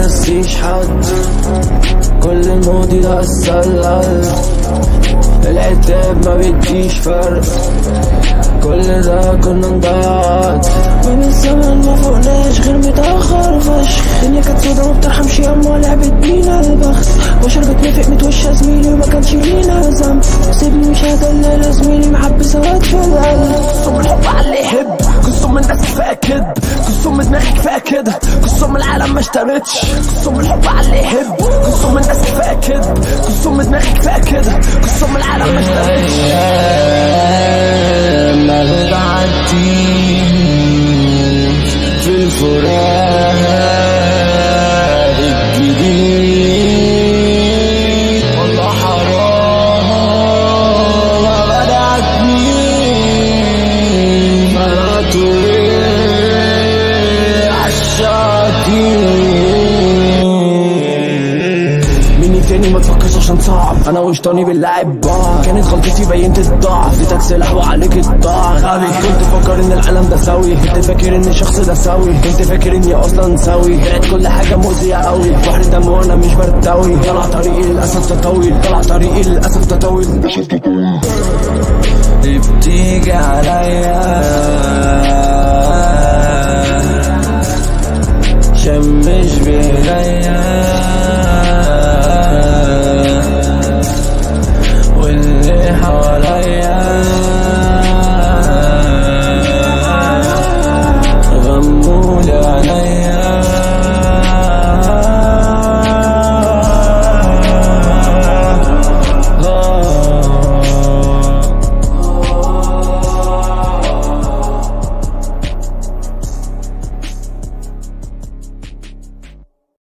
نسيش حد كل الماضي ده اتسلل العتاب ما بيديش فرق كل ده كنا نضيعات من الزمن ما فوقناش غير متأخر فشخ الدنيا كانت سودا ما بترحمش ياما لعبت بينا البخت بشر بتنفق متوشى زميلي وما كانش لينا ذنب سيبني مش هدلل زميلي محبي سواد في القلب قسم الحب على اللي يحب قسم الناس كفايه كدب قسم دماغي كفايه كده قسم العالم ما اشترتش قسم الحب على اللي يحب قسم الناس كفايه كدب قسم دماغي كفايه كده قسم العالم ما اشترتش ما بتعديش في الفراق الجديد والله حرام ما بدعتنيش منعته ليه عالشاطين مني تاني ما تفكرش عشان صعب انا وشطاني باللاعب بعض كانت غلطتي بينت الضعف اديتك سلاح وعليك الضعف غبي كنت فاكر ان العالم ده سوي كنت فاكر ان الشخص ده سوي كنت فاكر اني اصلا سوي طلعت كل حاجه مؤذيه قوي بحر دم وانا مش برتوي طلع طريقي للاسف تطول طلع طريقي للاسف تطول دي بتيجي عليا شمش بإيديا